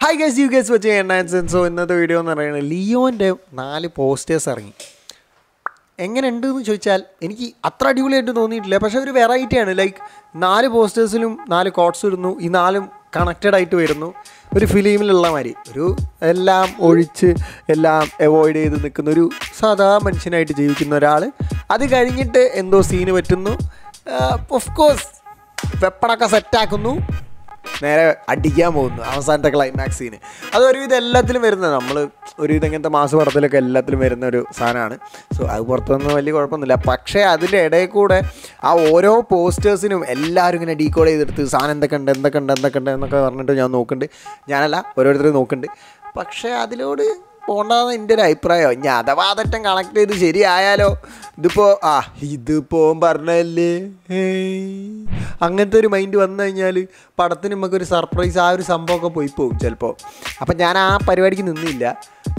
Hi guys you guys വെച്ച് എണ്ണാൻസൻ so ഇന്നത്തെ video എന്ന് പറയുന്നത് ലിയോൻ്റെ നാല് പോസ്റ്റേഴ്സ് ഇറങ്ങി എങ്ങനെയുണ്ട് എന്ന് ചോദിച്ചാൽ എനിക്ക് അത്ര അടിപൊളിയായിട്ട് തോന്നിയിട്ടില്ല പക്ഷേ ഒരു വെറൈറ്റിയാണ് ലൈക്ക് നാല് പോസ്റ്റേഴ്സിലും നാല് കോട്ട്സ് ഇടുന്നു ഈ നാലും കണക്റ്റഡ് ആയിട്ട് വരുന്നു ഒരു ഫിലിമിലുള്ള മാതിരി ഒരു എല്ലാം ഒഴിച്ച് എല്ലാം അവോയ്ഡ് ചെയ്ത് നിൽക്കുന്ന ഒരു സാധാ മനുഷ്യനായിട്ട് ജീവിക്കുന്ന ഒരാൾ അത് കഴിഞ്ഞിട്ട് എന്തോ സീന് പറ്റുന്നു ഓഫ് കോഴ്സ് വെപ്പണൊക്കെ സെറ്റാക്കുന്നു നേരെ അടിക്കാൻ പോകുന്നു അവസാനത്തെ ക്ലൈമാക്സ് സീന് അത് ഒരുവിധം എല്ലാത്തിലും വരുന്നത് നമ്മൾ ഒരുവിധം ഇങ്ങനത്തെ മാസ പടത്തിലൊക്കെ എല്ലാത്തിലും വരുന്ന ഒരു സാധനമാണ് സോ അത് പുറത്തൊന്നും വലിയ കുഴപ്പമൊന്നുമില്ല പക്ഷേ അതിൻ്റെ ഇടയിൽ കൂടെ ആ ഓരോ പോസ്റ്റേഴ്സിനും എല്ലാവരും ഇങ്ങനെ ഡീകോഡ് ചെയ്തെടുത്ത് സാധനം എന്തൊക്കെ ഉണ്ട് എന്തൊക്കെ ഉണ്ട് എന്തൊക്കെ ഉണ്ട് എന്നൊക്കെ പറഞ്ഞിട്ട് ഞാൻ നോക്കുന്നുണ്ട് ഞാനല്ല ഓരോരുത്തരും നോക്കുന്നുണ്ട് പക്ഷേ അതിലോട് പോകണ്ടെന്ന് എൻ്റെ ഒരു അഭിപ്രായം ഇനി അഥവാ അതറ്റം കണക്ട് ചെയ്ത് ശരിയായാലോ ഇതിപ്പോൾ ആ ഇതിപ്പോ പറഞ്ഞല്ലേ ഏയ്. അങ്ങനത്തെ ഒരു മൈൻഡ് വന്നു കഴിഞ്ഞാൽ പടത്തിന് നമുക്കൊരു സർപ്രൈസ് ആ ഒരു സംഭവമൊക്കെ പോയി പോകും ചിലപ്പോൾ അപ്പം ഞാൻ ആ പരിപാടിക്ക് നിന്നില്ല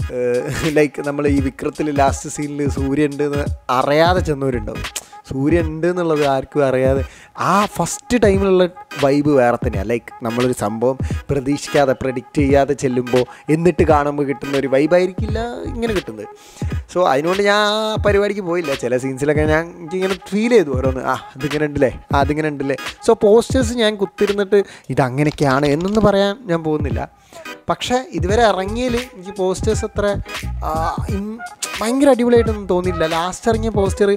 ലൈക്ക് നമ്മൾ ഈ വിക്രത്തിൽ ലാസ്റ്റ് സീനിൽ സൂര്യൻ ഉണ്ട് എന്ന് അറിയാതെ ചെന്നവരുണ്ടാവും സൂര്യൻ ഉണ്ട് എന്നുള്ളത് ആർക്കും അറിയാതെ ആ ഫസ്റ്റ് ടൈമിലുള്ള വൈബ് വേറെ തന്നെയാണ് ലൈക്ക് നമ്മളൊരു സംഭവം പ്രതീക്ഷിക്കാതെ പ്രഡിക്റ്റ് ചെയ്യാതെ ചെല്ലുമ്പോൾ എന്നിട്ട് കാണുമ്പോൾ കിട്ടുന്ന ഒരു വൈബായിരിക്കില്ല ഇങ്ങനെ കിട്ടുന്നത് സോ അതിനുകൊണ്ട് ഞാൻ ആ പരിപാടിക്ക് പോയില്ല ചില സീൻസിലൊക്കെ ഞാൻ എനിക്കിങ്ങനെ ഫീൽ ചെയ്തു ഓരോന്ന് ആ അതിങ്ങനെ ഉണ്ടല്ലേ ആ അതിങ്ങനെ ഉണ്ടല്ലേ സോ പോസ്റ്റേഴ്സ് ഞാൻ കുത്തിരുന്നിട്ട് ഇതങ്ങനെയൊക്കെയാണ് എന്നൊന്നും പറയാൻ ഞാൻ പോകുന്നില്ല പക്ഷേ ഇതുവരെ ഇറങ്ങിയതിൽ എനിക്ക് പോസ്റ്റേഴ്സ് അത്ര ആ, ഇൻ- ഭയങ്കര അടിപൊളിയായിട്ടൊന്നും തോന്നിയില്ല ലാസ്റ്റ് ഇറങ്ങിയ പോസ്റ്റർ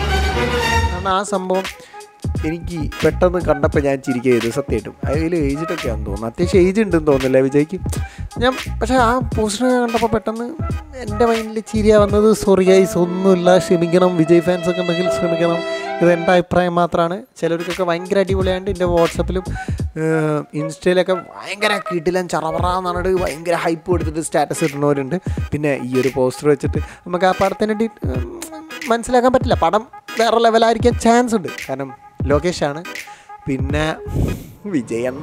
കാരണം ആ സംഭവം എനിക്ക് പെട്ടെന്ന് കണ്ടപ്പോൾ ഞാൻ ചിരിക്കുക ചെയ്തു സത്യമായിട്ടും അതിൽ ഏജിട്ടൊക്കെയാണെന്ന് തോന്നുന്നു അത്യാവശ്യം ഏജ് ഉണ്ടെന്ന് തോന്നുന്നില്ല വിജയ്ക്ക് ഞാൻ പക്ഷേ ആ പോസ്റ്റർ കണ്ടപ്പോൾ പെട്ടെന്ന് എൻ്റെ മൈൻഡിൽ ചിരിയാ വന്നത് സോറി ഗൈസ് ഒന്നുമില്ല ക്ഷമിക്കണം വിജയ് ഫാൻസ് ഒക്കെ ഉണ്ടെങ്കിൽ ക്ഷമിക്കണം ഇത് എൻ്റെ അഭിപ്രായം മാത്രമാണ് ചിലർക്കൊക്കെ ഭയങ്കര അടിപൊളിയായിട്ട് എൻ്റെ വാട്സപ്പിലും ഇൻസ്റ്റയിലൊക്കെ ഭയങ്കര കിടിലൻ ചറവറാന്ന് പറഞ്ഞിട്ട് ഭയങ്കര ഹൈപ്പ് കൊടുത്തിട്ട് സ്റ്റാറ്റസ് ഇടുന്നവരുണ്ട് പിന്നെ ഈ ഒരു പോസ്റ്റർ വെച്ചിട്ട് നമുക്ക് ആ പടത്തിനെ ഡി മനസ്സിലാക്കാൻ പറ്റില്ല പടം വേറെ ലെവലായിരിക്കാൻ ചാൻസ് ഉണ്ട് കാരണം ലോകേഷാണ് പിന്നെ വിജയ് എന്ന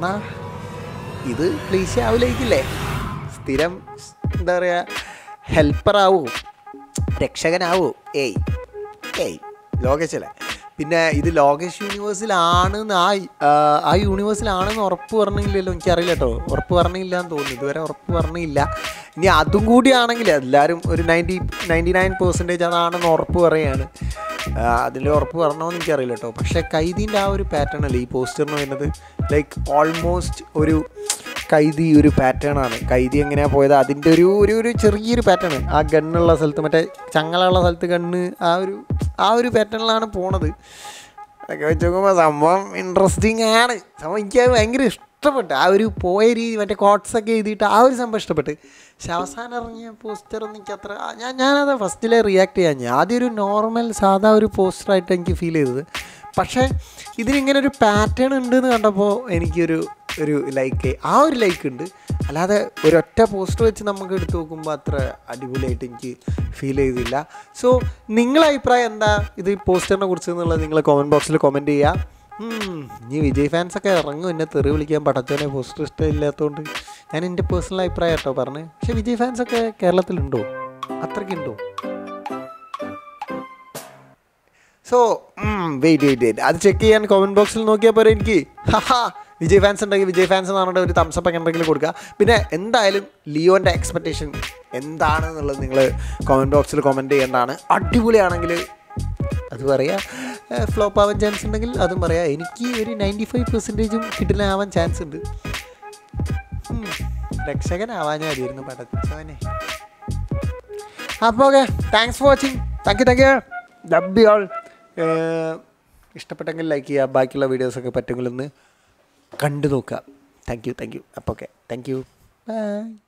ഇത് ക്ലീശ ആവില്ലേക്കില്ലേ സ്ഥിരം എന്താ പറയുക ഹെൽപ്പറാവോ രക്ഷകനാവോ ഏയ് ഏയ് ലോകേഷല്ലേ പിന്നെ ഇത് ലോകേഷ് യൂണിവേഴ്സിലാണെന്ന് ആ ആ, ആ യൂണിവേഴ്സിലാണെന്ന് ഉറപ്പ് പറഞ്ഞില്ലല്ലോ എനിക്കറിയില്ല കേട്ടോ ഉറപ്പ് പറഞ്ഞില്ല എന്ന് തോന്നുന്നു ഇതുവരെ ഉറപ്പ് പറഞ്ഞില്ല ഇനി അതും കൂടിയാണെങ്കിൽ എല്ലാവരും ഒരു നയൻറ്റി നയൻറ്റി നയൻ പെർസെൻറ്റേജ് അതാണെന്ന് ഉറപ്പ് പറയുകയാണ് അതിൽ ഉറപ്പ് പറഞ്ഞോന്ന് എനിക്കറിയില്ല കേട്ടോ പക്ഷേ കൈദീൻ്റെ ആ ഒരു പാറ്റേൺ അല്ലേ ഈ പോസ്റ്ററിന് വരുന്നത് ലൈക്ക് ഓൾമോസ്റ്റ് ഒരു കൈതി ഒരു പാറ്റേൺ ആണ് കൈതി എങ്ങനെയാണ് പോയത് അതിൻ്റെ ഒരു ഒരു ഒരു ചെറിയൊരു പാറ്റേൺ ആ ഗണ്ണുള്ള സ്ഥലത്ത് മറ്റേ ചങ്ങലുള്ള സ്ഥലത്ത് ഗണ്ണ് ആ ഒരു ആ ഒരു പാറ്റേണിലാണ് പോണത് അതൊക്കെ വെച്ച് നോക്കുമ്പോൾ സംഭവം ഇൻട്രസ്റ്റിംഗ് ആണ് സംഭവം എനിക്ക് അത് ഭയങ്കര ഇഷ്ടപ്പെട്ടു ആ ഒരു പോയ രീതി മറ്റേ കോട്ട്സൊക്കെ എഴുതിയിട്ട് ആ ഒരു സംഭവം ഇഷ്ടപ്പെട്ട് പക്ഷെ അവസാനം ഇറങ്ങിയ പോസ്റ്റർ ഒന്നും എനിക്ക് അത്ര ആ, ഞാൻ ഞാനത് ഫസ്റ്റിലെ റിയാക്ട് ചെയ്യാൻ ഞാൻ ആദ്യം ഒരു നോർമൽ സാധാ ഒരു പോസ്റ്ററായിട്ട് എനിക്ക് ഫീൽ ചെയ്തത് പക്ഷേ ഇതിനിങ്ങനെ ഒരു പാറ്റേൺ ഉണ്ട് എന്ന് കണ്ടപ്പോൾ എനിക്കൊരു ഒരു ലൈക്ക് ആ ഒരു ലൈക്ക് ഉണ്ട് അല്ലാതെ ഒരൊറ്റ പോസ്റ്റർ വെച്ച് നമുക്ക് എടുത്ത് നോക്കുമ്പോൾ അത്ര അടിപൊളിയായിട്ട് എനിക്ക് ഫീൽ ചെയ്തില്ല സോ നിങ്ങളെ അഭിപ്രായം എന്താ ഇത് ഈ പോസ്റ്ററിനെ കുറിച്ച് എന്നുള്ളത് നിങ്ങൾ കമൻറ്റ് ബോക്സിൽ കമൻറ്റ് ചെയ്യുക ഉം, ഇനി വിജയ് ഫാൻസൊക്കെ ഇറങ്ങും എന്നെ തെറി വിളിക്കാൻ പടച്ചോനെ പോസ്റ്റർ ഇഷ്ടമില്ലാത്തതുകൊണ്ട് ഞാൻ എൻ്റെ പേഴ്സണൽ അഭിപ്രായം കേട്ടോ പറഞ്ഞത് പക്ഷേ വിജയ് ഫാൻസൊക്കെ കേരളത്തിലുണ്ടോ അത്രയ്ക്കുണ്ടോ സോ വെയിറ്റ് വെയിറ്റ് വെയിറ്റ് അത് ചെക്ക് ചെയ്യാൻ കോമൻറ്റ് ബോക്സിൽ നോക്കിയാൽ പോരെ എനിക്ക് ഹാ വിജയ് ഫാൻസ് ഉണ്ടെങ്കിൽ വിജയ് ഫാൻസ് എന്ന് പറഞ്ഞിട്ട് ഒരു തംസപ്പ് ഒക്കെ എന്തെങ്കിലും കൊടുക്കുക പിന്നെ എന്തായാലും ലിയോൻ്റെ എക്സ്പെക്റ്റേഷൻ എന്താണെന്നുള്ളത് നിങ്ങൾ കോമൻറ്റ് ബോക്സിൽ കമൻറ്റ് ചെയ്യേണ്ടതാണ് അടിപൊളിയാണെങ്കിൽ അത് പറയാം ഫ്ലോപ്പ് ആവാൻ ചാൻസ് ഉണ്ടെങ്കിൽ അതും പറയാം എനിക്ക് ഒരു നയൻറ്റി ഫൈവ് പെർസെൻറ്റേജും കിട്ടില്ലാവാൻ ചാൻസ് ഉണ്ട് ഉം, രക്ഷകനാവാൻ മതിയായിരുന്നു പടച്ചോനെ അപ്പോൾ okay thanks for watching thank you thank you love you all ഇഷ്ടപ്പെട്ടെങ്കിൽ ലൈക്ക് ചെയ്യുക ബാക്കിയുള്ള വീഡിയോസൊക്കെ പറ്റുമെങ്കിൽ ഒന്ന് കണ്ടു നോക്കുക താങ്ക് യു താങ്ക് യു അപ്പോൾ ഓക്കെ താങ്ക് യു ബൈ